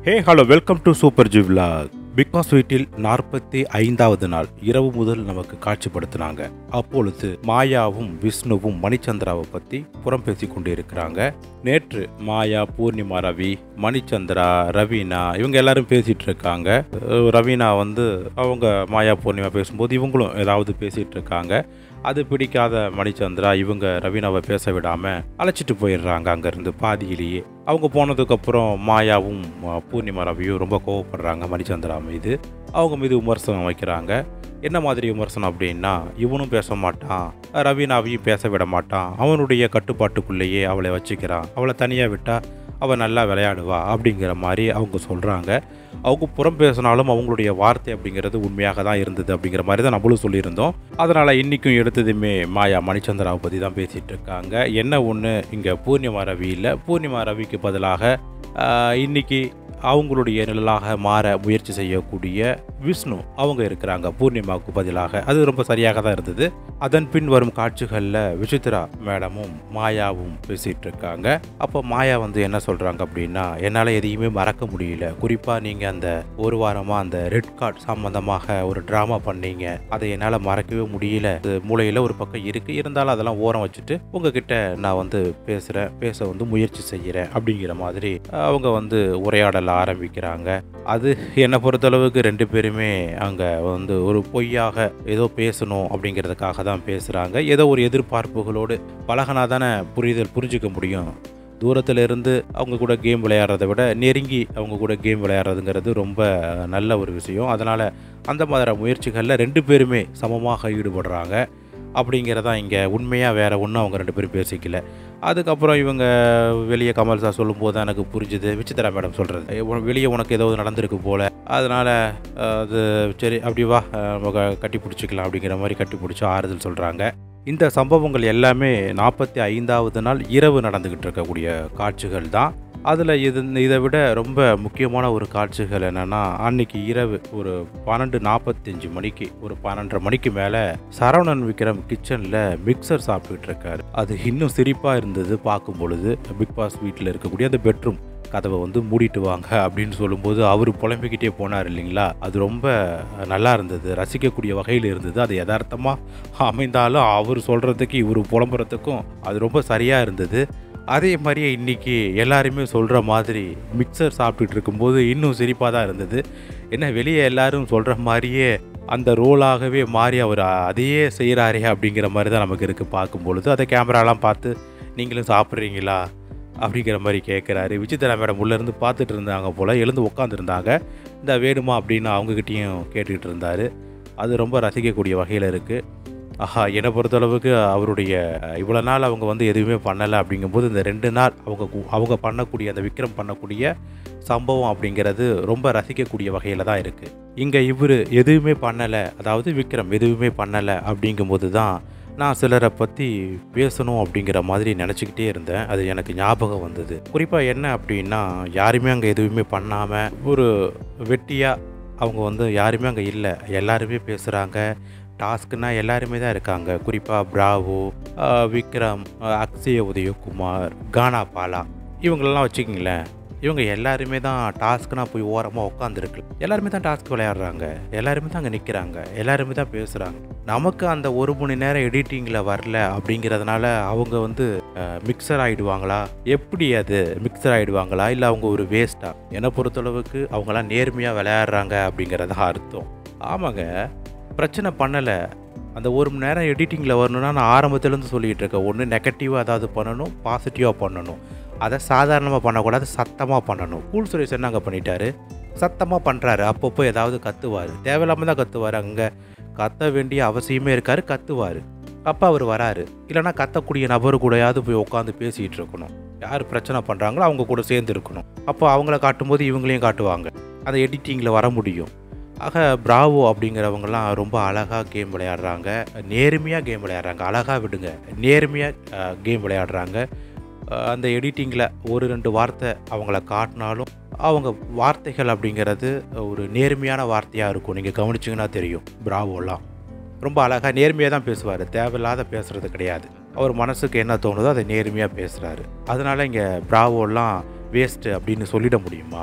hey hello welcome to super G vlog big boss வீட்டில் நாற்பத்தி ஐந்தாவது நாள் இரவு முதல் நமக்கு காட்சிப்படுத்தினாங்க அப்பொழுது மாயாவும் விஷ்ணுவும் மணிச்சந்திராவை பற்றி புறம் பேசி கொண்டு இருக்கிறாங்க நேற்று மாயா பூர்ணிமா ரவி மணிச்சந்திரா ரவீனா இவங்க எல்லாரும் பேசிட்டு இருக்காங்க அஹ் ரவீனா வந்து அவங்க மாயா பூர்ணிமா பேசும்போது இவங்களும் ஏதாவது பேசிட்டு இருக்காங்க அது பிடிக்காத மணிச்சந்திரா இவங்க ரவீனாவை பேச விடாமல் அழைச்சிட்டு போயிடுறாங்க அங்கேருந்து பாதியிலேயே அவங்க போனதுக்கப்புறம் மாயாவும் அஹ், பூர்ணிமா ரவியும் ரொம்ப கோவப்படுறாங்க மணிச்சந்திரா மீது அவங்க மீது விமர்சனம் வைக்கிறாங்க என்ன மாதிரி விமர்சனம் அப்படின்னா இவனும் பேச மாட்டான் ரவீனாவையும் பேச விட மாட்டான் அவனுடைய கட்டுப்பாட்டுக்குள்ளேயே அவளை வச்சுக்கிறான் அவளை தனியாக விட்டால் அவள் நல்லா விளையாடுவா அப்படிங்கிற மாதிரி அவங்க சொல்கிறாங்க அவங்க புறம் பேசினாலும் அவங்களுடைய வார்த்தை அப்படிங்கிறது உண்மையாக தான் இருந்தது அப்படிங்கிற மாதிரி தான் நம்மளும் சொல்லியிருந்தோம் அதனால் இன்றைக்கும் எடுத்ததுமே மாயா மணிச்சந்திராவை பற்றி தான் பேசிகிட்டு இருக்காங்க என்ன ஒன்று இங்கே பூர்ணிமா ரவி இல்லை பூர்ணிமா ரவிக்கு பதிலாக ஆஹ், இன்னைக்கு அவங்களுடைய நிழலாக மாற முயற்சி செய்யக்கூடிய விஷ்ணு அவங்க இருக்கிறாங்க பூர்ணிமாவுக்கு பதிலாக அது ரொம்ப சரியாக தான் இருந்தது அதன் பின் வரும் காட்சிகளில் விசித்ரா மேடமும் மாயாவும் பேசிகிட்டு இருக்காங்க அப்போ மாயா வந்து என்ன சொல்கிறாங்க அப்படின்னா என்னால் எதையுமே மறக்க முடியல குறிப்பாக நீங்கள் அந்த ஒரு வாரமாக அந்த ரெட் கார்டு சம்மந்தமாக ஒரு ட்ராமா பண்ணீங்க அதை என்னால் மறக்கவே முடியல அது மூளையில் ஒரு பக்கம் இருக்குது இருந்தாலும் அதெல்லாம் ஓரம் வச்சுட்டு உங்ககிட்ட நான் வந்து பேசுகிறேன் பேச வந்து முயற்சி செய்கிறேன் அப்படிங்கிற மாதிரி அவங்க வந்து உரையாடல ஆரம்பிக்கிறாங்க அது என்னை பொறுத்தளவுக்கு ரெண்டு பேருமே அங்கே வந்து ஒரு பொய்யாக ஏதோ பேசணும் அப்படிங்கிறதுக்காக தான் பேசுகிறாங்க ஏதோ ஒரு எதிர்பார்ப்புகளோடு பழகினா தானே புரிதல் புரிஞ்சுக்க முடியும் தூரத்தில் இருந்து அவங்க கூட கேம் விளையாடுறதை விட நெருங்கி அவங்க கூட கேம் விளையாடுறதுங்கிறது ரொம்ப நல்ல ஒரு விஷயம் அதனால் அந்த மாதிரி முயற்சிகளில் ரெண்டு பேருமே சமமாக ஈடுபடுறாங்க அப்படிங்கிறதா இங்கே உண்மையாக வேறு ஒன்றும் அவங்க ரெண்டு பேரும் பேசிக்கல அதுக்கப்புறம் இவங்க வெளியே கமல் சார் சொல்லும்போது தான் எனக்கு புரிஞ்சுது விசித்ரா மேடம் சொல்கிறது வெளியே உனக்கு ஏதோ நடந்திருக்கு போல் அதனால் அது சரி அப்படி வா அஹ், நம்ம க- கட்டி பிடிச்சிக்கலாம் அப்படிங்கிற மாதிரி கட்டி பிடிச்சி ஆறுதல் சொல்கிறாங்க இந்த சம்பவங்கள் எல்லாமே நாற்பத்தி ஐந்தாவது நாள் இரவு நடந்துக்கிட்டு இருக்கக்கூடிய காட்சிகள் தான் அதில் இது இதை விட ரொம்ப முக்கியமான ஒரு காட்சிகள் என்னென்னா அன்னைக்கு இரவு ஒரு பன்னெண்டு நாற்பத்தஞ்சு மணிக்கு ஒரு பன்னெண்டரை மணிக்கு மேலே சரவணன் விக்ரம் கிச்சனில் மிக்சர் சாப்பிட்டுட்டு இருக்காரு அது இன்னும் சிரிப்பாக இருந்தது பார்க்கும் பொழுது பிக் பாஸ் வீட்டில் இருக்கக்கூடிய அந்த பெட்ரூம் கதவை வந்து மூடிட்டு வாங்க அப்படின்னு சொல்லும்போது அவர் புலம்பிக்கிட்டே போனார் இல்லைங்களா அது ரொம்ப நல்லா இருந்தது ரசிக்கக்கூடிய வகையில் இருந்தது அது யதார்த்தமாக அமைந்தாலும் அவர் சொல்கிறதுக்கு இவர் புலம்புறதுக்கும் அது ரொம்ப சரியாக இருந்தது அதே மாதிரியே இன்றைக்கி எல்லாருமே சொல்கிற மாதிரி மிக்சர் சாப்பிட்டுட்டு இருக்கும்போது இன்னும் சிரிப்பாக தான் இருந்தது என்ன வெளியே எல்லாரும் சொல்கிற மாதிரியே அந்த ரோலாகவே மாறி அவர் அதையே செய்கிறாரே அப்படிங்கிற மாதிரி தான் நமக்கு இருக்குது பார்க்கும் பொழுது அதை கேமராலாம் பார்த்து நீங்களும் சாப்பிட்றீங்களா அப்படிங்கிற மாதிரி கேட்குறாரு விசித்திரா மேடம் உள்ளேருந்து பார்த்துட்டு இருந்தாங்க போல் எழுந்து உட்காந்துருந்தாங்க இந்த வேணுமா அப்படின்னு அவங்கக்கிட்டேயும் கேட்டுக்கிட்டு இருந்தார் அது ரொம்ப ரசிக்கக்கூடிய வகையில் இருக்குது ஆஹா என்னை பொறுத்தளவுக்கு அவருடைய இவ்வளோ நாள் அவங்க வந்து எதுவுமே பண்ணலை அப்படிங்கும்போது இந்த ரெண்டு நாள் அவங்க கு- அவங்க பண்ணக்கூடிய அந்த விக்ரம் பண்ணக்கூடிய சம்பவம் அப்படிங்கிறது ரொம்ப ரசிக்கக்கூடிய வகையில் தான் இருக்குது இங்கே இவர் எதுவுமே பண்ணலை அதாவது விக்ரம் எதுவுமே பண்ணலை அப்படிங்கும்போது தான் நான் சிலரை பற்றி பேசணும் அப்படிங்கிற மாதிரி நினச்சிக்கிட்டே இருந்தேன் அது எனக்கு ஞாபகம் வந்தது குறிப்பாக என்ன அப்படின்னா யாருமே அங்கே எதுவுமே பண்ணாமல் ஒரு வெட்டியாக அவங்க வந்து யாருமே அங்கே இல்லை எல்லாருமே பேசுகிறாங்க டாஸ்க்குனா எல்லாருமே தான் இருக்காங்க குறிப்பாக பிராவோ ஆஹ் விக்ரம் ஆஹ் அக்ஷய உதயகுமார் கானா பாலா இவங்களெல்லாம் வச்சுக்கிங்களேன் இவங்க எல்லாருமே தான் டாஸ்க்குனா போய் ஓரமாக உட்காந்துருக்கு எல்லாருமே தான் டாஸ்க் விளையாடுறாங்க எல்லாருமே தான் அங்கே நிற்கிறாங்க எல்லாருமே தான் பேசுகிறாங்க நமக்கு அந்த ஒரு மணி நேரம் எடிட்டிங்கில் வரல அப்படிங்கிறதுனால அவங்க வந்து மிக்சர் ஆகிடுவாங்களா எப்படி அது மிக்சர் ஆகிடுவாங்களா இல்லை அவங்க ஒரு வேஸ்ட்டா என்னை பொறுத்தளவுக்கு அவங்களாம் நேர்மையாக விளையாடுறாங்க அப்படிங்கிறதா அர்த்தம் ஆமாங்க பிரச்சனை பண்ணலை அந்த ஒரு மணி நேரம் எடிட்டிங்கில் வரணும்னா நான் ஆரம்பத்துலேருந்து சொல்லிகிட்டு இருக்கேன் ஒன்று நெகட்டிவாக ஏதாவது பண்ணணும் பாசிட்டிவாக பண்ணணும் அதை சாதாரணமாக பண்ணக்கூடாது சத்தமாக பண்ணணும் கூல் சுரேஷ் என்ன அங்கே பண்ணிட்டாரு சத்தமாக பண்ணுறாரு அப்பப்போ ஏதாவது கத்துவார் தேவையில்லாமல் தான் கத்துவார் அங்கே கத்த வேண்டிய அவசியமே இருக்காரு கத்துவார் அப்போ அவர் வராரு இல்லைன்னா கத்தக்கூடிய நபர் கூடயாவது போய் உட்காந்து பேசிகிட்டு இருக்கணும் யார் பிரச்சனை பண்ணுறாங்களோ அவங்க கூட சேர்ந்து இருக்கணும் அப்போ அவங்கள காட்டும்போது இவங்களையும் காட்டுவாங்க அந்த எடிட்டிங்கில் வர முடியும் ஆக பிராவோ அப்படிங்கிறவங்கலாம் ரொம்ப அழகாக கேம் விளையாடுறாங்க நேர்மையாக கேம் விளையாடுறாங்க அழகாக விடுங்க நேர்மையாக கேம் விளையாடுறாங்க அஹ் அந்த எடிட்டிங்கில் ஒரு ரெண்டு வார்த்தை அவங்கள காட்டினாலும் அவங்க வார்த்தைகள் அப்படிங்கிறது ஒரு நேர்மையான வார்த்தையாக இருக்கும் நீங்கள் கவனிச்சிங்கன்னா தெரியும் பிராவோலாம் ரொம்ப அழகாக நேர்மையாக தான் பேசுவார் தேவையில்லாத பேசுகிறது கிடையாது அவர் மனசுக்கு என்ன தோணுதோ அதை நேர்மையாக பேசுகிறாரு அதனால் இங்கே பிராவோலாம் வேஸ்ட்டு அப்படின்னு சொல்லிட முடியுமா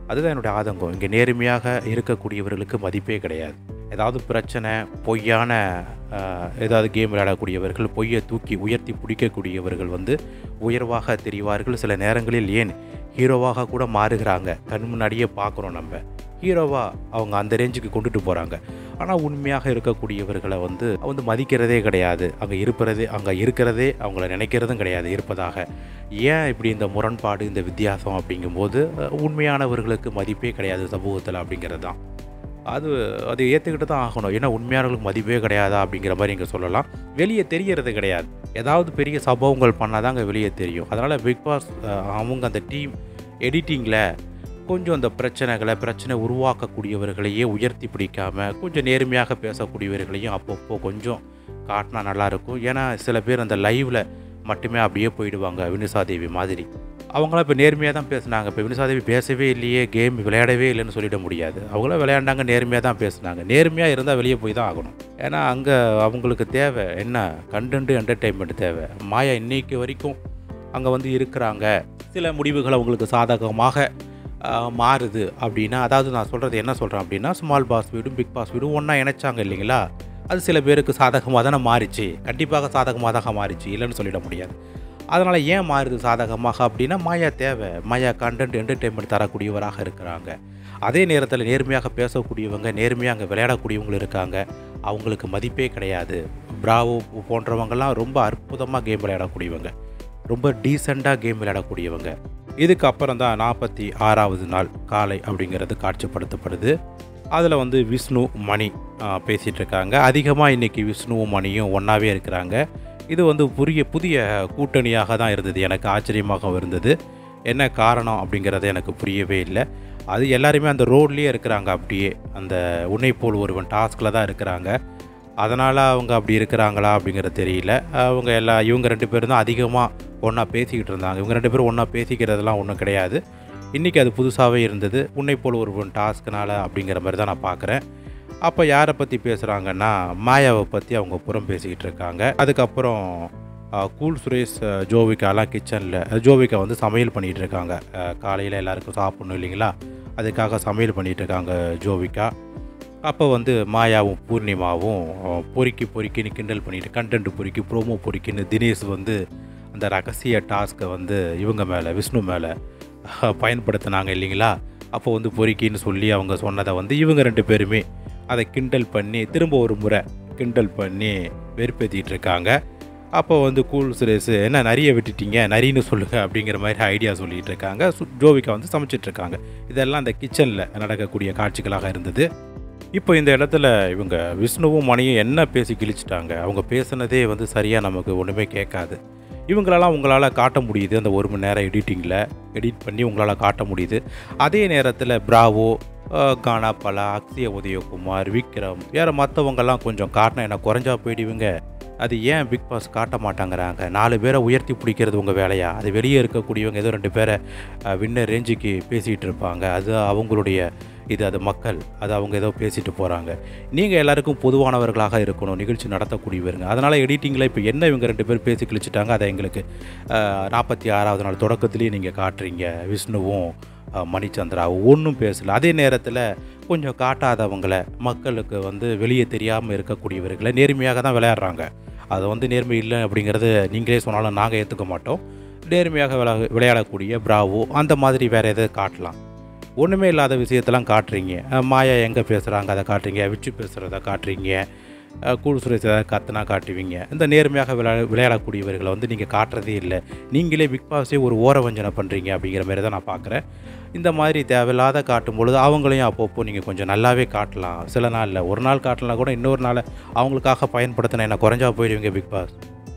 அதுதான் என்னுடைய ஆதங்கம் இங்கே நேர்மையாக இருக்கக்கூடியவர்களுக்கு மதிப்பே கிடையாது ஏதாவது பிரச்சனை பொய்யான ஆஹ், ஏதாவது கேம் விளையாடக்கூடியவர்கள் பொய்யை தூக்கி உயர்த்தி பிடிக்கக்கூடியவர்கள் வந்து உயர்வாக தெரிவார்கள் சில நேரங்களில் ஏன் ஹீரோவாக கூட மாறுகிறாங்க கண் முன்னாடியே பார்க்குறோம் நம்ம ஹீரோவா அவங்க அந்த ரேஞ்சுக்கு கொண்டுட்டு போகிறாங்க ஆனால் உண்மையாக இருக்கக்கூடியவர்களை வந்து வந்து மதிக்கிறதே கிடையாது அங்கே இருப்பதே அங்கே இருக்கிறதே அவங்கள நினைக்கிறதும் கிடையாது இருப்பதாக ஏன் இப்படி இந்த முரண்பாடு இந்த வித்தியாசம் அப்படிங்கும்போது அஹ், உண்மையானவர்களுக்கு மதிப்பே கிடையாது சமூகத்தில் அப்படிங்கிறது தான் அது அதை ஏற்றுக்கிட்டு தான் ஆகணும் ஏன்னா உண்மையானவர்களுக்கு மதிப்பே கிடையாதா அப்படிங்கிற மாதிரி இங்கே சொல்லலாம் வெளியே தெரியறது கிடையாது ஏதாவது பெரிய சம்பவங்கள் பண்ணால் தான் அங்கே வெளியே தெரியும் அதனால் பிக் பாஸ் அஹ், அவங்க அந்த டீம் எடிட்டிங்கில் கொஞ்சம் அந்த பிரச்சனைகளை பிரச்சனை உருவாக்கக்கூடியவர்களையே உயர்த்தி பிடிக்காம கொஞ்சம் நேர்மையாக பேசக்கூடியவர்களையும் அப்பப்போ கொஞ்சம் காட்டினா நல்லாயிருக்கும் ஏன்னா சில பேர் அந்த லைவில் மட்டுமே அப்படியே போயிடுவாங்க வினுசாதேவி மாதிரி அவங்களாம் இப்போ நேர்மையாக தான் பேசுனாங்க இப்போ வினுசாதேவி பேசவே இல்லையே கேம் விளையாடவே இல்லைன்னு சொல்லிட முடியாது அவங்களும் விளையாண்டாங்க நேர்மையாக தான் பேசுனாங்க நேர்மையாக இருந்தால் வெளியே போய் தான் ஆகணும் ஏன்னா அங்கே அவங்களுக்கு தேவை என்ன கண்டென்ட் என்டர்டெயின்மெண்ட் தேவை மாயா இன்னைக்கு வரைக்கும் அங்கே வந்து இருக்கிறாங்க சில முடிவுகள் அவங்களுக்கு சாதகமாக ஆஹ், மாறுது அப்படின்னா அதாவது நான் சொல்கிறது என்ன சொல்கிறேன் அப்படின்னா ஸ்மால் பாஸ் வீடும் பிக் பாஸ் வீடும் ஒன்றா இணைச்சாங்க இல்லைங்களா அது சில பேருக்கு சாதகமாக தானே மாறிச்சு கண்டிப்பாக சாதகமாக தான் மாறிச்சு இல்லைன்னு சொல்லிட முடியாது அதனால் ஏன் மாறுது சாதகமாக அப்படின்னா மாயா தேவை மாயா கண்டென்ட் என்டர்டெயின்மெண்ட் தரக்கூடியவராக இருக்கிறாங்க அதே நேரத்தில் நேர்மையாக பேசக்கூடியவங்க நேர்மையாக அங்கே விளையாடக்கூடியவங்க இருக்காங்க அவங்களுக்கு மதிப்பே கிடையாது பிராவோ போன்றவங்கெல்லாம் ரொம்ப அற்புதமாக கேம் விளையாடக்கூடியவங்க ரொம்ப டீசெண்டாக கேம் விளையாடக்கூடியவங்க இதுக்கு அப்புறம் தான் நாற்பத்தி ஆறாவது நாள் காலை அப்படிங்கிறது காட்சிப்படுத்தப்படுது அதில் வந்து விஷ்ணு மணி ஆ, பேசிட்டு இருக்காங்க அதிகமாக இன்றைக்கி விஷ்ணுவும் மணியும் ஒன்றாவே இருக்கிறாங்க இது வந்து புதிய புதிய கூட்டணியாக தான் இருந்தது எனக்கு ஆச்சரியமாக இருந்தது என்ன காரணம் அப்படிங்கிறது எனக்கு புரியவே இல்லை அது எல்லாருமே அந்த ரோட்லேயே இருக்கிறாங்க அப்படியே அந்த உன்னை போல் ஒருவன் டாஸ்கில் தான் இருக்கிறாங்க அதனால் அவங்க அப்படி இருக்கிறாங்களா அப்படிங்கிறது தெரியல அவங்க எல்லா இவங்க ரெண்டு பேரும் தான் அதிகமாக ஒன்றா பேசிக்கிட்டு இருந்தாங்க இவங்க ரெண்டு பேரும் ஒன்றா பேசிக்கிறதெல்லாம் ஒன்றும் கிடையாது இன்றைக்கி அது புதுசாகவே இருந்தது உன்னை போல் ஒருவன் டாஸ்க்னால அப்படிங்கிற மாதிரி தான் நான் பார்க்குறேன் அப்போ யாரை பற்றி பேசுகிறாங்கன்னா மாயாவை பற்றி அவங்க புறம் பேசிக்கிட்டு இருக்காங்க அதுக்கப்புறம் ஆ, கூல் சுரேஷ் ஆ, ஜோவிகாலாம் கிச்சனில் ஜோவிகா வந்து சமையல் பண்ணிகிட்டு இருக்காங்க காலையில் எல்லாருக்கும் சாப்பிடணும் இல்லைங்களா அதுக்காக சமையல் பண்ணிகிட்டு இருக்காங்க ஜோவிகா அப்போ வந்து மாயாவும் பூர்ணிமாவும் ஆ, பொறுக்கி பொறுக்கின்னு கிண்டல் பண்ணிட்டு கண்டென்ட் பொறுக்கி ப்ரோமோ பொறுக்கின்னு தினேஷ் வந்து அந்த ரகசிய டாஸ்க்கை வந்து இவங்க மேலே விஷ்ணு மேலே பயன்படுத்தினாங்க இல்லைங்களா அப்போ வந்து பொறுக்கின்னு சொல்லி அவங்க சொன்னதை வந்து இவங்க ரெண்டு பேருமே அதை கிண்டல் பண்ணி திரும்ப ஒரு முறை கிண்டல் பண்ணி வெறுப்பேற்றிட்டு இருக்காங்க அப்போ வந்து கூல் சுரேஷ் என்ன நிறைய விட்டுட்டீங்க நரின்னு சொல்லுங்கள் அப்படிங்கிற மாதிரி ஐடியா சொல்லிட்டு இருக்காங்க சு- ஜோவிகா வந்து சமைச்சிட்டு இருக்காங்க இதெல்லாம் அந்த கிச்சனில் நடக்கக்கூடிய காட்சிகளாக இருந்தது இப்போ இந்த இடத்துல இவங்க விஷ்ணுவும் மணியும் என்ன பேசி கிழிச்சிட்டாங்க அவங்க பேசுனதே வந்து சரியாக நமக்கு ஒன்றுமே கேட்காது இவங்களெல்லாம் உங்களால் காட்ட முடியுது அந்த ஒரு மணி நேரம் எடிட்டிங்கில் எடிட் பண்ணி உங்களால் காட்ட முடியுது அதே நேரத்தில் பிராவோ அஹ், கானா பலா அக்ஷய உதயகுமார் விக்ரம் வேறு மற்றவங்கெல்லாம் கொஞ்சம் காட்டினா என்ன குறைஞ்சா போயிடுவீங்க அது ஏன் பிக் பாஸ் காட்ட மாட்டாங்கிறாங்க நாலு பேரை உயர்த்தி பிடிக்கிறது உங்கள் வேலையா அது வெளியே இருக்கக்கூடியவங்க ஏதோ ரெண்டு பேரை வின்னர் ரேஞ்சுக்கு பேசிகிட்டு இருப்பாங்க அது அவங்களுடைய இது அது மக்கள் அது அவங்க ஏதோ பேசிட்டு போகிறாங்க நீங்கள் எல்லாருக்கும் பொதுவானவர்களாக இருக்கணும் நிகழ்ச்சி நடத்தக்கூடியவருங்க அதனால் எடிட்டிங்கில் இப்போ என்ன இவங்க ரெண்டு பேர் பேசி கிழிச்சிட்டாங்க அதை எங்களுக்கு நாற்பத்தி ஆறாவது நாள் தொடக்கத்துலேயே நீங்கள் காட்டுறீங்க விஷ்ணுவும் அஹ், மணிச்சந்திராவும் ஒன்றும் பேசல அதே நேரத்தில் கொஞ்சம் காட்டாதவங்கள மக்களுக்கு வந்து வெளியே தெரியாமல் இருக்கக்கூடியவர்களை நேர்மையாக தான் விளையாடுறாங்க அது வந்து நேர்மை இல்லை அப்படிங்கிறது நீங்களே சொன்னாலும் நாங்கள் ஏற்றுக்க மாட்டோம் நேர்மையாக விளா விளையாடக்கூடிய பிராவோ அந்த மாதிரி வேறு எதாவது காட்டலாம் ஒன்றுமே இல்லாத விஷயத்தெல்லாம் காட்டுறீங்க அஹ் மாயா எங்கே பேசுகிறாங்க அதை காட்டுறீங்க விச்சு பேசுகிறத காட்டுறீங்க அஹ் கூழ் சுரேஷ் ஏதாவது கத்துனா காட்டுவீங்க இந்த நேர்மையாக விளையா விளையாடக்கூடியவர்களை வந்து நீங்கள் காட்டுறதே இல்லை நீங்களே பிக் பாஸே ஒரு ஓர வஞ்சனை பண்ணுறீங்க அப்படிங்கிற மாதிரி தான் நான் பார்க்குறேன் இந்த மாதிரி தேவையில்லாத காட்டும் பொழுது அவங்களையும் அப்பப்போ நீங்கள் கொஞ்சம் நல்லாவே காட்டலாம் சில நாளில் ஒரு நாள் காட்டலாம் கூட இன்னொரு நாள் அவங்களுக்காக பயன்படுத்தின என்ன குறைஞ்சா போயிடுவீங்க பிக் பாஸ்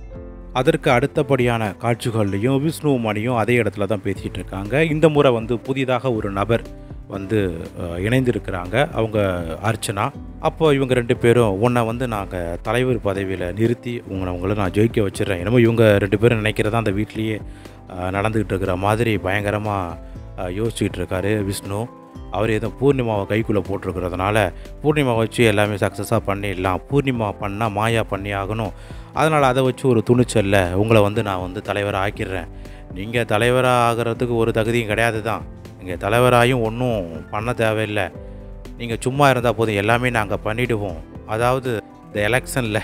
அதற்கு அடுத்தபடியான காட்சிகள்லையும் விஷ்ணு மணியும் அதே இடத்துல தான் பேசிகிட்டு இருக்காங்க இந்த முறை வந்து புதிதாக ஒரு நபர் வந்து அஹ், இணைந்திருக்கிறாங்க அவங்க அர்ச்சனா அப்போ இவங்க ரெண்டு பேரும் உன்னை வந்து நாங்கள் தலைவர் பதவியில் நிறுத்தி உங்களை உங்களை நான் ஜெயிக்க வச்சிடுறேன் என்னமோ இவங்க ரெண்டு பேரும் நினைக்கிறதா அந்த வீட்லேயே அஹ், நடந்துக்கிட்டு இருக்கிற மாதிரி பயங்கரமாக யோசிச்சுக்கிட்டு இருக்காரு விஷ்ணு அவர் ஏதோ பூர்ணிமாவை கைக்குள்ளே போட்டிருக்கிறதுனால பூர்ணிமா வச்சு எல்லாமே சக்ஸஸாக பண்ணிடலாம் பூர்ணிமா பண்ணால் மாயா பண்ணி ஆகணும் அதனால் அதை வச்சு ஒரு துணிச்சல்ல உங்களை வந்து நான் வந்து தலைவராக ஆக்கிடுறேன் நீங்கள் தலைவராக ஆகிறதுக்கு ஒரு தகுதியும் கிடையாது தான் இங்கே தலைவராயும் ஒன்றும் பண்ண தேவையில்லை நீங்கள் சும்மா இருந்தால் போதும் எல்லாமே நாங்கள் பண்ணிவிடுவோம் அதாவது இந்த எலெக்ஷனில்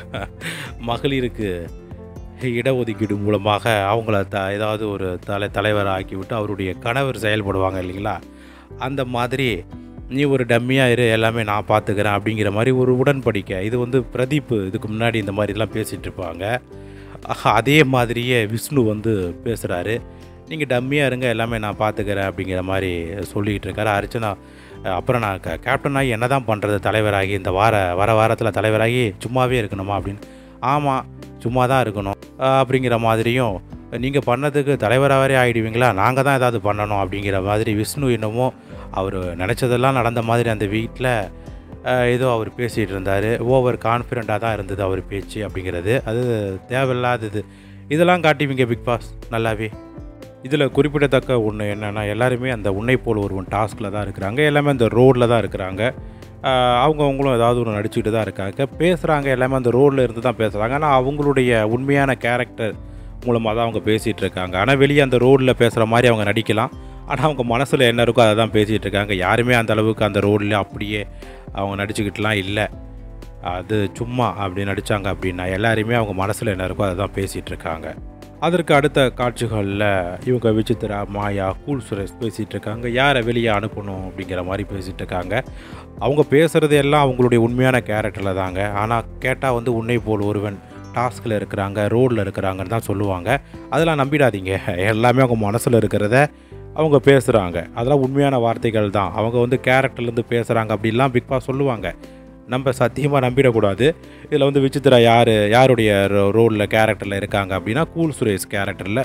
மகளிருக்கு இடஒதுக்கீடு மூலமாக அவங்கள த ஏதாவது ஒரு தலை தலைவரை ஆக்கி விட்டு அவருடைய கணவர் செயல்படுவாங்க இல்லைங்களா அந்த மாதிரி நீ ஒரு டம்மியாக இரு எல்லாமே நான் பார்த்துக்கிறேன் அப்படிங்கிற மாதிரி ஒரு உடன்படிக்கை இது வந்து பிரதீப் இதுக்கு முன்னாடி இந்த மாதிரிலாம் பேசிகிட்டு இருப்பாங்க அஹ், அதே மாதிரியே விஷ்ணு வந்து பேசுகிறாரு நீங்கள் டம்மியாக இருங்க எல்லாமே நான் பார்த்துக்கிறேன் அப்படிங்கிற மாதிரி சொல்லிக்கிட்டு இருக்காரு அர்ச்சனா அஹ், அப்புறம் நான் க கேப்டனாகி என்ன தான் பண்ணுறது தலைவராகி இந்த வார வர வாரத்தில் தலைவராகி சும்மாவே இருக்கணுமா அப்படின்னு ஆமாம் சும்மா தான் இருக்கணும் அஹ், அப்படிங்கிற மாதிரியும் நீங்கள் பண்ணதுக்கு தலைவராகவே ஆகிடுவீங்களா நாங்கள் தான் ஏதாவது பண்ணணும் அப்படிங்கிற மாதிரி விஷ்ணு என்னமோ அவர் நினச்சதெல்லாம் நடந்த மாதிரி அந்த வீட்டில் ஏதோ அவர் பேசிகிட்டு இருந்தார் ஓவர் கான்ஃபிடண்ட்டாக தான் இருந்தது அவர் பேச்சு அப்படிங்கிறது அது தேவையில்லாதது இதெல்லாம் காட்டுவீங்க பிக் பாஸ் நல்லாவே இதில் குறிப்பிடத்தக்க ஒன்று என்னென்னா எல்லாருமே அந்த உன்னை போல் ஒருவன் டாஸ்கில் தான் இருக்கிறாங்க எல்லாமே அந்த ரோடில் தான் இருக்கிறாங்க ஆஹ் அவங்கவங்களும் ஏதாவது ஒன்று நடிச்சுக்கிட்டு தான் இருக்காங்க பேசுகிறாங்க எல்லாமே அந்த ரோடில் இருந்து தான் பேசுகிறாங்க ஆனால் அவங்களுடைய உண்மையான கேரக்டர் மூலமாக தான் அவங்க பேசிகிட்டு இருக்காங்க ஆனால் வெளியே அந்த ரோடில் பேசுகிற மாதிரி அவங்க நடிக்கலாம் ஆனால் அவங்க மனசில் என்ன இருக்கோ அதை தான் பேசிகிட்டு இருக்காங்க யாருமே அந்த அளவுக்கு அந்த ரோடில் அப்படியே அவங்க நடிச்சுக்கிட்டுலாம் இல்லை அது சும்மா அப்படி நடித்தாங்க அப்படின்னா எல்லாருமே அவங்க மனசில் என்ன இருக்கோ அதை தான் பேசிகிட்டு இருக்காங்க அதற்கு அடுத்த காட்சிகளில் இவங்க விசித்ரா மாயா கூல் சுரேஷ் பேசிகிட்டு இருக்காங்க யாரை வெளியே அனுப்பணும் அப்படிங்கிற மாதிரி பேசிகிட்டு இருக்காங்க அவங்க பேசுகிறது எல்லாம் அவங்களுடைய உண்மையான கேரக்டரில் தாங்க ஆனால் கேட்டால் வந்து உன்னை போல் ஒருவன் டாஸ்கில் இருக்கிறாங்க ரோடில் இருக்கிறாங்கன்னு தான் சொல்லுவாங்க அதெல்லாம் நம்பிடாதீங்க எல்லாமே அவங்க மனசில் இருக்கிறத அவங்க பேசுகிறாங்க அதெல்லாம் உண்மையான வார்த்தைகள் தான் அவங்க வந்து கேரக்டர்லேருந்து பேசுகிறாங்க அப்படிலாம் பிக் பாஸ் சொல்லுவாங்க நம்ம சத்தியமாக நம்பிடக்கூடாது இதில் வந்து விசித்ரா யார் யாருடைய ரோலில் கேரக்டரில் இருக்காங்க அப்படின்னா கூல் சுரேஷ் கேரக்டரில்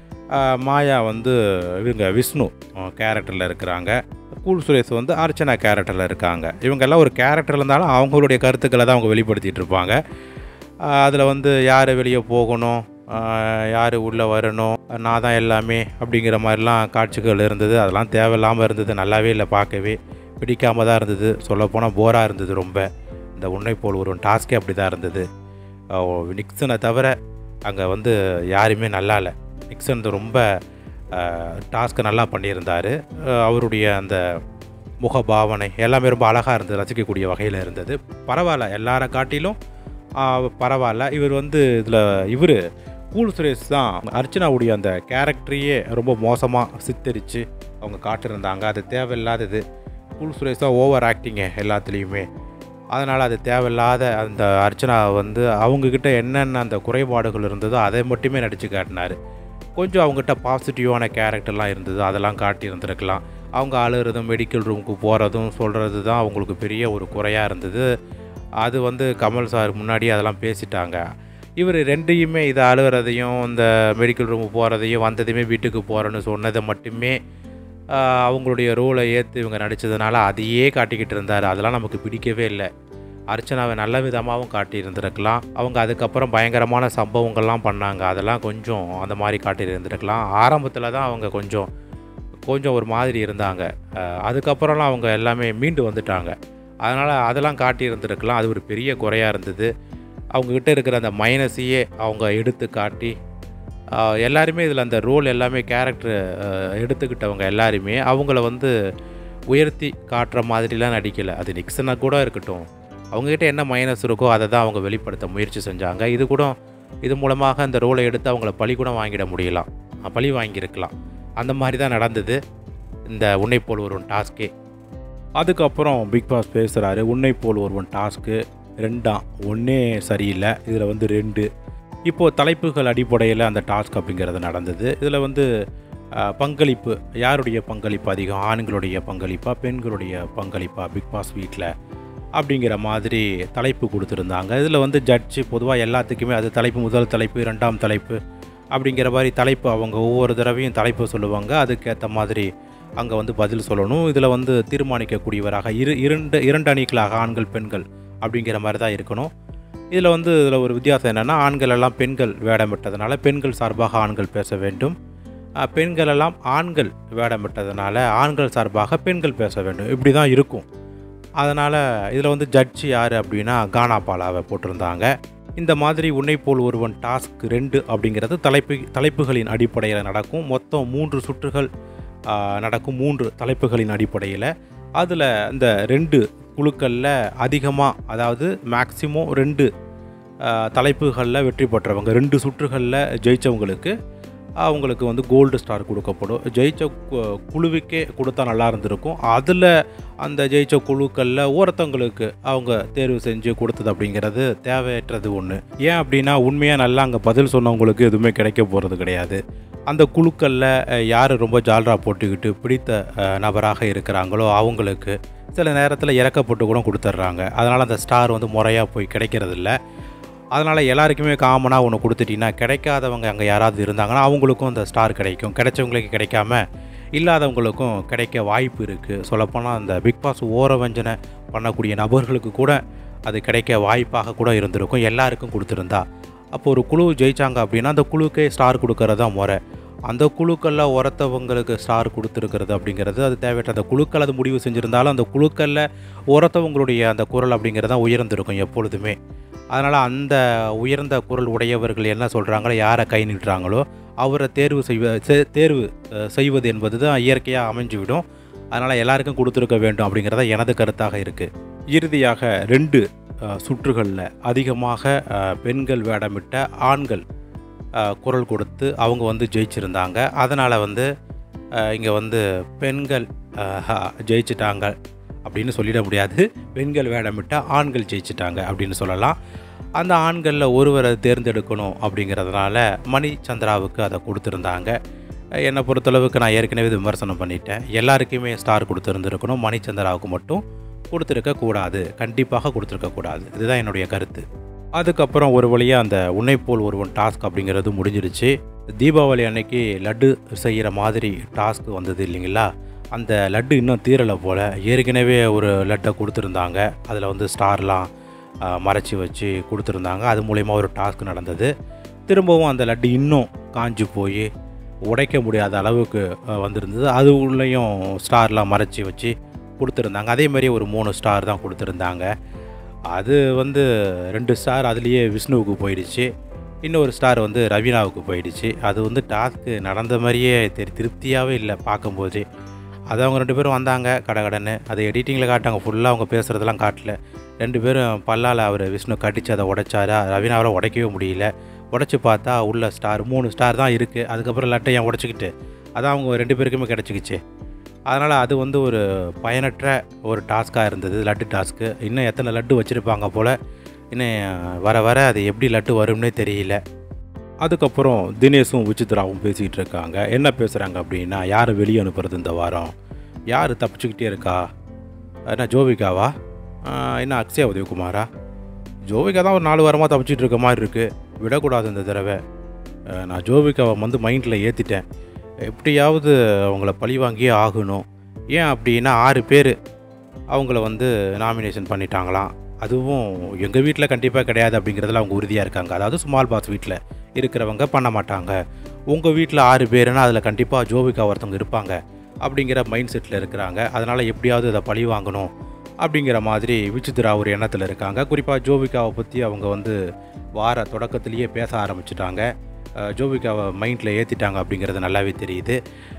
மாயா வந்து இவங்க விஷ்ணு கேரக்டரில் இருக்கிறாங்க கூல் சுரேஷ் வந்து அர்ச்சனா கேரக்டரில் இருக்காங்க இவங்க எல்லாம் ஒரு கேரக்டர் இருந்தாலும் அவங்களுடைய கருத்துக்களை தான் அவங்க வெளிப்படுத்திட்டு இருப்பாங்க அதில் வந்து யார் வெளியே போகணும் யார் உள்ளே வரணும் நான் தான் எல்லாமே அப்படிங்கிற மாதிரிலாம் காட்சிகள் இருந்தது அதெல்லாம் தேவையில்லாமல் இருந்தது நல்லாவே இல்லை பார்க்கவே பிடிக்காம தான் இருந்தது சொல்லப்போனால் போராக இருந்தது ரொம்ப இந்த உன்னை போல் ஒரு டாஸ்கே அப்படி தான் இருந்தது அஹ் நிக்சனை தவிர அங்கே வந்து யாருமே நல்லா இல்லை நிக்சன் வந்து ரொம்ப டாஸ்க்கை நல்லா பண்ணியிருந்தார் அவருடைய அந்த முக பாவனை எல்லாமே ரொம்ப அழகாக இருந்தது ரசிக்கக்கூடிய வகையில் இருந்தது பரவாயில்ல எல்லாரை காட்டிலும் ஆஹ், பரவாயில்ல இவர் வந்து இதில் இவர் கூல் சுரேஷ் தான் அர்ச்சனாவுடைய அந்த கேரக்டரையே ரொம்ப மோசமாக சித்தரித்து அவங்க காட்டியிருந்தாங்க அது தேவையில்லாதது கூல் சுரேஷ் தான் ஓவர் ஆக்டிங்க எல்லாத்துலேயுமே அதனால் அது தேவையில்லாத அந்த அர்ச்சனா வந்து அவங்கக்கிட்ட என்னென்ன அந்த குறைபாடுகள் இருந்ததோ அதை மட்டுமே நடித்து காட்டினார் கொஞ்சம் அவங்ககிட்ட பாசிட்டிவான கேரக்டர்லாம் இருந்தது அதெல்லாம் காட்டி இருந்திருக்கலாம் அவங்க அழுகிறதும் மெடிக்கல் ரூமுக்கு போகிறதும் சொல்கிறது தான் அவங்களுக்கு பெரிய ஒரு குறையாக இருந்தது அது வந்து கமல் சார் முன்னாடி அதெல்லாம் பேசிட்டாங்க இவர் ரெண்டையுமே இதை அழுகிறதையும் இந்த மெடிக்கல் ரூமுக்கு போகிறதையும் வந்ததையுமே வீட்டுக்கு போகிறேன்னு சொன்னதை மட்டுமே ஆஹ், அவங்களுடைய ரோலை ஏற்று இவங்க நடித்ததுனால அதையே காட்டிக்கிட்டு இருந்தார் அதெல்லாம் நமக்கு பிடிக்கவே இல்லை அர்ச்சனாவை நல்ல விதமாகவும் காட்டியிருந்திருக்கலாம் அவங்க அதுக்கப்புறம் பயங்கரமான சம்பவங்கள்லாம் பண்ணாங்க அதெல்லாம் கொஞ்சம் அந்த மாதிரி காட்டியிருந்திருக்கலாம் ஆரம்பத்தில் தான் அவங்க கொஞ்சம் கொஞ்சம் ஒரு மாதிரி இருந்தாங்க அஹ் அதுக்கப்புறம்லாம் அவங்க எல்லாமே மீண்டு வந்துட்டாங்க அதனால் அதெல்லாம் காட்டியிருந்திருக்கலாம் அது ஒரு பெரிய குறையாக இருந்தது அவங்கக்கிட்ட இருக்கிற அந்த மைனஸையே அவங்க எடுத்து காட்டி அஹ் எல்லாருமே இதில் அந்த ரோல் எல்லாமே கேரக்டர் எடுத்துக்கிட்டவங்க எல்லாருமே அவங்கள வந்து உயர்த்தி காட்டுற மாதிரிலாம் நடிக்கலை அது நிக்சனாக கூட இருக்கட்டும் அவங்ககிட்ட என்ன மைனஸ் இருக்கோ அதை தான் அவங்க வெளிப்படுத்த முயற்சி செஞ்சாங்க இது கூட இது மூலமாக அந்த ரோலை எடுத்து அவங்கள பழி கூட வாங்கிட முடியலாம் அஹ் பழி வாங்கியிருக்கலாம் அந்த மாதிரி தான் நடந்தது இந்த உன்னை போல் ஒருவன் டாஸ்க்கே அதுக்கப்புறம் பிக் பாஸ் பேசுகிறாரு உன்னை போல் ஒருவன் டாஸ்க்கு ரெண்டாம் ஒன்றே சரியில்லை இதில் வந்து ரெண்டு இப்போது தலைப்புகள் அடிப்படையில் அந்த டாஸ்க் அப்படிங்கிறது நடந்தது இதில் வந்து அஹ், பங்களிப்பு யாருடைய பங்களிப்பு அதிகம் ஆண்களுடைய பங்களிப்பா பெண்களுடைய பங்களிப்பா பிக் பாஸ் வீட்டில் அப்படிங்கிற மாதிரி தலைப்பு கொடுத்துருந்தாங்க இதில் வந்து ஜட்ஜு பொதுவாக எல்லாத்துக்குமே அது தலைப்பு முதல் தலைப்பு இரண்டாம் தலைப்பு அப்படிங்கிற மாதிரி தலைப்பு அவங்க ஒவ்வொரு தடவையும் தலைப்பு சொல்லுவாங்க அதுக்கேற்ற மாதிரி அங்கே வந்து பதில் சொல்லணும் இதில் வந்து தீர்மானிக்கக்கூடியவராக இரு இரண்டு இரண்டு அணிகளாக ஆண்கள் பெண்கள் அப்படிங்கிற மாதிரி தான் இருக்கணும் இதில் வந்து இதில் ஒரு வித்தியாசம் என்னென்னா ஆண்கள் எல்லாம் பெண்கள் வேடமிட்டதுனால பெண்கள் சார்பாக ஆண்கள் பேச வேண்டும் அஹ், பெண்கள் எல்லாம் ஆண்கள் வேடமிட்டதுனால ஆண்கள் சார்பாக பெண்கள் பேச வேண்டும் இப்படி தான் இருக்கும் அதனால் இதில் வந்து ஜட்ஜி யார் அப்படின்னா கானா பாலாவை போட்டிருந்தாங்க இந்த மாதிரி உன்னை போல் ஒருவன் டாஸ்க் ரெண்டு அப்படிங்கிறது தலைப்பு தலைப்புகளின் அடிப்படையில் நடக்கும் மொத்தம் மூன்று சுற்றுகள் ஆஹ், நடக்கும் மூன்று தலைப்புகளின் அடிப்படையில் அதில் இந்த ரெண்டு குழுக்களில் அதிகமாக அதாவது மேக்சிமம் ரெண்டு தலைப்புகளில் வெற்றி பெற்றவங்க ரெண்டு சுற்றுகளில் ஜெயித்தவங்களுக்கு அவங்களுக்கு வந்து கோல்டு ஸ்டார் கொடுக்கப்படும் ஜெயித்த கு- குழுவுக்கே கொடுத்தா நல்லா இருந்திருக்கும் அதில் அந்த ஜெயித்த குழுக்களில் ஒருத்தவங்களுக்கு அவங்க தேர்வு செஞ்சு கொடுத்தது அப்படிங்கிறது தேவையற்றது ஒன்று ஏன் அப்படின்னா உண்மையாக நல்லா அங்கே பதில் சொன்னவங்களுக்கு எதுவுமே கிடைக்க போகிறது கிடையாது அந்த குழுக்களில் யார் ரொம்ப ஜால்ரா போட்டுக்கிட்டு பிடித்த அஹ், நபராக இருக்கிறாங்களோ அவங்களுக்கு சில நேரத்தில் இறக்கப்பட்டு கூட கொடுத்துட்றாங்க அதனால் அந்த ஸ்டார் வந்து முறையாக போய் கிடைக்கிறதில்ல அதனால் எல்லாருக்குமே காமனாக ஒன்று கொடுத்துட்டிங்கன்னா கிடைக்காதவங்க அங்கே யாராவது இருந்தாங்கன்னா அவங்களுக்கும் அந்த ஸ்டார் கிடைக்கும் கிடைச்சவங்களுக்கு கிடைக்காம இல்லாதவங்களுக்கும் கிடைக்க வாய்ப்பு இருக்குது சொல்லப்போனால் அந்த பிக் பாஸ் ஓரவஞ்சனை பண்ணக்கூடிய நபர்களுக்கு கூட அது கிடைக்க வாய்ப்பாக கூட இருந்திருக்கும் எல்லாருக்கும் கொடுத்துருந்தா அப்போ ஒரு குழு ஜெயிச்சாங்க அப்படின்னா அந்த குழுக்கே ஸ்டார் கொடுக்கறது தான் முறை அந்த குழுக்களில் ஒருத்தவங்களுக்கு ஸ்டார் கொடுத்துருக்கிறது அப்படிங்கிறது அது தேவையற்ற அந்த குழுக்கள் அது முடிவு செஞ்சுருந்தாலும் அந்த குழுக்களில் ஒருத்தவங்களுடைய அந்த குரல் அப்படிங்கிறது தான் உயர்ந்திருக்கும் எப்பொழுதுமே அதனால் அந்த உயர்ந்த குரல் உடையவர்கள் என்ன சொல்கிறாங்களோ யாரை கை நீட்டுறாங்களோ அவரை தேர்வு செய்வ செ- தேர்வு அஹ், செய்வது என்பது தான் இயற்கையாக அமைஞ்சுவிடும் அதனால் எல்லாருக்கும் கொடுத்துருக்க வேண்டும் அப்படிங்கிறத எனது கருத்தாக இருக்குது இறுதியாக ரெண்டு சுற்றுகளில் அதிகமாக அஹ், பெண்கள் வேடமிட்ட ஆண்கள் அஹ், குரல் கொடுத்து அவங்க வந்து ஜெயிச்சிருந்தாங்க அதனால் வந்து இங்கே வந்து பெண்கள் அஹ், ஜெயிச்சிட்டாங்க அப்படின்னு சொல்லிட முடியாது பெண்கள் வேடமிட்ட ஆண்கள் ஜெயிச்சிட்டாங்க அப்படின்னு சொல்லலாம் அந்த ஆண்களில் ஒருவரை தேர்ந்தெடுக்கணும் அப்படிங்கிறதுனால மணி சந்திராவுக்கு அதை கொடுத்துருந்தாங்க என்னை பொறுத்தளவுக்கு நான் ஏற்கனவே இது விமர்சனம் பண்ணிட்டேன் எல்லாருக்குமே ஸ்டார் கொடுத்துருந்துருக்கணும் மணிச்சந்திராவுக்கு மட்டும் கொடுத்துருக்க கூடாது கண்டிப்பாக கொடுத்துருக்க கூடாது இதுதான் என்னுடைய கருத்து அதுக்கப்புறம் ஒரு வழியாக அந்த உன்னை போல் ஒருவன் டாஸ்க் அப்படிங்கிறது முடிஞ்சிருச்சு தீபாவளி அன்னைக்கு லட்டு செய்கிற மாதிரி டாஸ்க் வந்தது இல்லைங்களா அந்த லட்டு இன்னும் தீரலை போல் ஏற்கனவே ஒரு லட்டை கொடுத்துருந்தாங்க அதில் வந்து ஸ்டார்லாம் மறைச்சி வச்சு கொடுத்துருந்தாங்க அது மூலயமா ஒரு டாஸ்க் நடந்தது திரும்பவும் அந்த லட்டு இன்னும் காஞ்சு போய் உடைக்க முடியாத அளவுக்கு அஹ், வந்திருந்தது அது உள்ளேயும் ஸ்டார்லாம் மறைச்சி வச்சு கொடுத்துருந்தாங்க அதே மாதிரி ஒரு மூணு ஸ்டார் தான் கொடுத்துருந்தாங்க அது வந்து ரெண்டு ஸ்டார் அதுலேயே விஷ்ணுவுக்கு போயிடுச்சு இன்னொரு ஸ்டார் வந்து ரவீனாவுக்கு போயிடுச்சு அது வந்து டாஸ்க்கு நடந்த மாதிரியே தெரி திருப்தியாகவே இல்லை பார்க்கும்போது அது அவங்க ரெண்டு பேரும் வந்தாங்க கடகடன்னு அதை எடிட்டிங்கில் காட்டாங்க ஃபுல்லாக அவங்க பேசுகிறதெல்லாம் காட்டல ரெண்டு பேரும் பல்லால் அவர் விஷ்ணு கடிச்சு அதை உடைச்சாரா ரவீனாவால் உடைக்கவே முடியல உடைச்சி பார்த்தா உள்ள ஸ்டார் மூணு ஸ்டார் தான் இருக்குது அதுக்கப்புறம் லட்டை ஏன் உடச்சிக்கிட்டு அதான் அவங்க ரெண்டு பேருக்குமே கிடச்சிக்கிச்சு அதனால் அது வந்து ஒரு பயனற்ற ஒரு டாஸ்க்காக இருந்தது லட்டு டாஸ்க்கு இன்னும் எத்தனை லட்டு வச்சுருப்பாங்க போல் இன்னும் வர வர அது எப்படி லட்டு வரும்னே தெரியல அதுக்கப்புறம் தினேஷும் விசித்ராவும் பேசிகிட்டு இருக்காங்க என்ன பேசுகிறாங்க அப்படின்னா யாரை வெளியே அனுப்புறது இந்த வாரம் யார் தப்பிச்சுக்கிட்டே இருக்கா என்ன ஜோவிகாவா ஆஹ் என்ன அக்ஷயா உதயகுமாரா ஜோவிகா தான் ஒரு நாலு வாரமாக தப்பிச்சிட்டு இருக்க மாதிரி இருக்குது விடக்கூடாது இந்த தடவை ஆஹ் நான் ஜோவிகாவை வந்து மைண்டில் ஏற்றிட்டேன் எப்படியாவது அவங்கள பழி வாங்கியே ஆகணும் ஏன் அப்படின்னா ஆறு பேர் அவங்கள வந்து நாமினேஷன் பண்ணிட்டாங்களாம் அதுவும் எங்கள் வீட்டில் கண்டிப்பாக கிடையாது அப்படிங்கிறதுல அவங்க உறுதியாக இருக்காங்க அதாவது ஸ்மால் பாஸ் வீட்டில் இருக்கிறவங்க பண்ண மாட்டாங்க உங்கள் வீட்டில் ஆறு பேருன்னா அதில் கண்டிப்பாக ஜோவிகா ஒருத்தவங்க இருப்பாங்க அப்படிங்கிற மைண்ட் செட்டில் இருக்கிறாங்க அதனால் எப்படியாவது இதை பழி வாங்கணும் அப்படிங்கிற மாதிரி விசித்ரா ஒரு எண்ணத்தில் இருக்காங்க குறிப்பாக ஜோவிகாவை பற்றி அவங்க வந்து வார தொடக்கத்திலேயே பேச ஆரம்பிச்சிட்டாங்க அஹ் ஜோவிகாவை மைண்டில் ஏற்றிட்டாங்க அப்படிங்கிறது நல்லாவே தெரியுது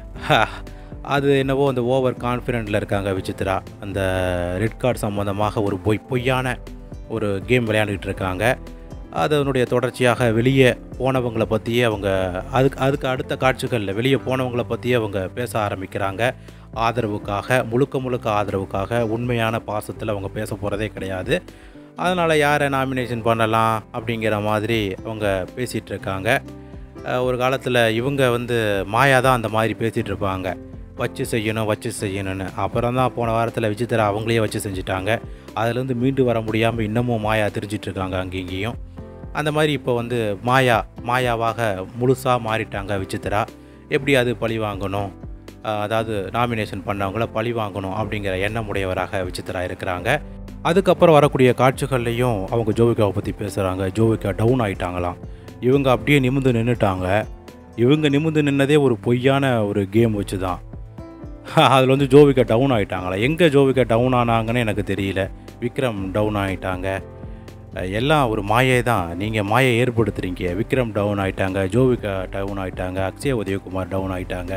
அது என்னவோ அந்த ஓவர் கான்ஃபிடென்ட்டில் இருக்காங்க விசித்ரா அந்த ரெட் கார்டு சம்மந்தமாக ஒரு பொய் பொய்யான ஒரு கேம் விளையாண்டுக்கிட்டு இருக்காங்க அதனுடைய தொடர்ச்சியாக வெளியே போனவங்களை பற்றியே அவங்க அதுக்கு அதுக்கு அடுத்த காட்சிகளில் வெளியே போனவங்களை பற்றியே அவங்க பேச ஆரம்பிக்கிறாங்க ஆதரவுக்காக முழுக்க முழுக்க ஆதரவுக்காக உண்மையான பாசத்தில் அவங்க பேச போகிறதே கிடையாது அதனால் யாரை நாமினேஷன் பண்ணலாம் அப்படிங்கிற மாதிரி அவங்க பேசிகிட்டு இருக்காங்க அஹ் ஒரு காலத்தில் இவங்க வந்து மாயா தான் அந்த மாதிரி பேசிகிட்டு இருப்பாங்க வச்சு செய்யணும் வச்சு செய்யணும்னு அப்புறம் தான் போன வாரத்தில் விசித்திரா அவங்களே வச்சு செஞ்சுட்டாங்க அதுலேருந்து மீண்டு வர முடியாமல் இன்னமும் மாயா தெரிஞ்சிட்டு இருக்காங்க அங்கேயும் இங்கேயும் அந்த மாதிரி இப்போ வந்து மாயா மாயாவாக முழுசாக மாறிட்டாங்க விசித்திரா எப்படி அது பழி வாங்கணும் அஹ் அதாவது நாமினேஷன் பண்ணவங்கள பழி வாங்கணும் அப்படிங்கிற எண்ணம் உடையவராக விசித்திரா இருக்கிறாங்க அதுக்கப்புறம் வரக்கூடிய காட்சிகள்லையும் அவங்க ஜோவிகாவை பற்றி பேசுகிறாங்க ஜோவிகா டவுன் ஆயிட்டாங்களாம் இவங்க அப்படியே நிமிந்து நின்றுட்டாங்க இவங்க நிமிந்து நின்னதே ஒரு பொய்யான ஒரு கேம் வச்சு தான் அதில் வந்து ஜோவிகா டவுன் ஆகிட்டாங்களா எங்கே ஜோவிகா டவுன் ஆனாங்கன்னு எனக்கு தெரியல விக்ரம் டவுன் ஆகிட்டாங்க அஹ் எல்லாம் ஒரு மாயை தான் நீங்கள் மாயை ஏற்படுத்துகிறீங்க விக்ரம் டவுன் ஆகிட்டாங்க ஜோவிகா டவுன் ஆகிட்டாங்க அக்ஷய உதயகுமார் டவுன் ஆகிட்டாங்க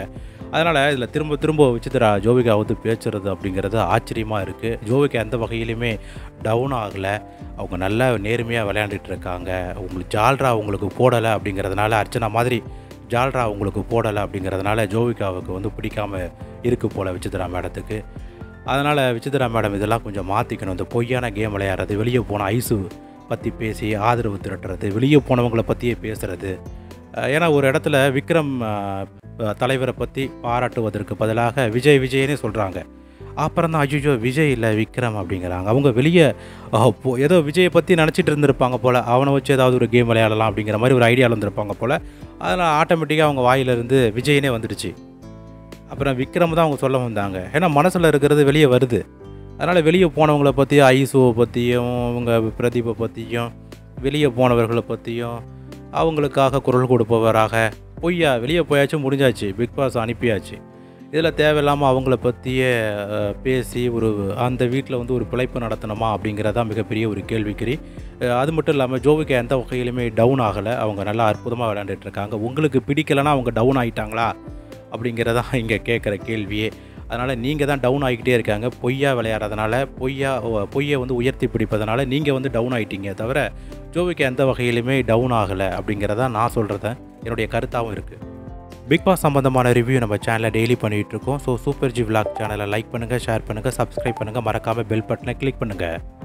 அதனால் இதில் திரும்ப திரும்ப விசித்ரா ஜோவிகா வந்து பேசுறது அப்படிங்கிறது ஆச்சரியமாக இருக்குது ஜோவிகா எந்த வகையிலுமே டவுன் ஆகலை அவங்க நல்லா நேர்மையாக விளையாண்டுட்டு இருக்காங்க உங்களுக்கு ஜால்ரா உங்களுக்கு போடலை அப்படிங்கிறதுனால அர்ச்சனா மாதிரி ஜால்ரா உங்களுக்கு போடலை அப்படிங்கிறதுனால ஜோவிகாவுக்கு வந்து பிடிக்காம இருக்கு போல் விசித்ரா மேடத்துக்கு அதனால் விசித்ரா மேடம் இதெல்லாம் கொஞ்சம் மாற்றிக்கணும் இந்த பொய்யான கேம் விளையாடுறது வெளியே போன ஐஸு பற்றி பேசி ஆதரவு திரட்டுறது வெளியே போனவங்கள பற்றியே பேசுகிறது அஹ் ஏன்னா ஒரு இடத்துல விக்ரம் அஹ், அஹ், தலைவரை பற்றி பாராட்டுவதற்கு பதிலாக விஜய் விஜய்னே சொல்கிறாங்க அப்புறம் தான் அஜிஜோ விஜய் இல்லை விக்ரம் அப்படிங்கிறாங்க அவங்க வெளியே அஹ், போ- ஏதோ விஜயை பற்றி நினச்சிட்டு இருந்திருப்பாங்க போல் அவனை வச்சு ஏதாவது ஒரு கேம் விளையாடலாம் அப்படிங்கிற மாதிரி ஒரு ஐடியாவில் இருந்திருப்பாங்க போல் அதனால் ஆட்டோமேட்டிக்காக அவங்க வாயிலிருந்து விஜய்னே வந்துடுச்சு அப்புறம் விக்ரம் தான் அவங்க சொல்ல வந்தாங்க ஏன்னா மனசில் இருக்கிறது வெளியே வருது அதனால் வெளியே போனவங்கள பற்றியும் ஐசுவை பற்றியும் அவங்க பிரதீபை பற்றியும் வெளியே போனவர்களை பற்றியும் அவங்களுக்காக குரல் கொடுப்பவராக பொய்யா வெளியே போயாச்சும் முடிஞ்சாச்சு பிக் பாஸ் அனுப்பியாச்சு இதில் தேவையில்லாமல் அவங்கள பற்றியே அஹ், பேசி ஒரு அந்த வீட்டில் வந்து ஒரு பிழைப்பு நடத்தணுமா அப்படிங்கிறதான் மிகப்பெரிய ஒரு கேள்விக்குறி அஹ், அது மட்டும் இல்லாமல் ஜோவிகா எந்த வகையிலுமே டவுன் ஆகலை அவங்க நல்லா அற்புதமாக விளையாண்டுட்டு இருக்காங்க உங்களுக்கு பிடிக்கலைன்னா அவங்க டவுன் ஆகிட்டாங்களா அப்படிங்கிறதான் இங்கே கேட்குற கேள்வியே அதனால் நீங்கள் தான் டவுன் ஆகிக்கிட்டே இருக்காங்க பொய்யா விளையாடுறதுனால பொய்யா ஓ- பொய்யை வந்து உயர்த்தி பிடிப்பதனால நீங்கள் வந்து டவுன் ஆகிட்டீங்க தவிர ஜோவிக்கு எந்த வகையிலுமே டவுன் ஆகலை அப்படிங்கிறதா நான் சொல்கிறத என்னுடைய கருத்தாகவும் இருக்குது பிக் பாஸ் சம்மந்தமான ரிவ்யூ நம்ம சேனலில் டெய்லி பண்ணிகிட்டு இருக்கோம் ஸோ சூப்பர் ஜி விளாக் சேனலை லைக் பண்ணுங்கள் ஷேர் பண்ணுங்கள் சப்ஸ்கிரைப் பண்ணுங்கள் மறக்காமல் பெல் பட்டனை கிளிக் பண்ணுங்கள்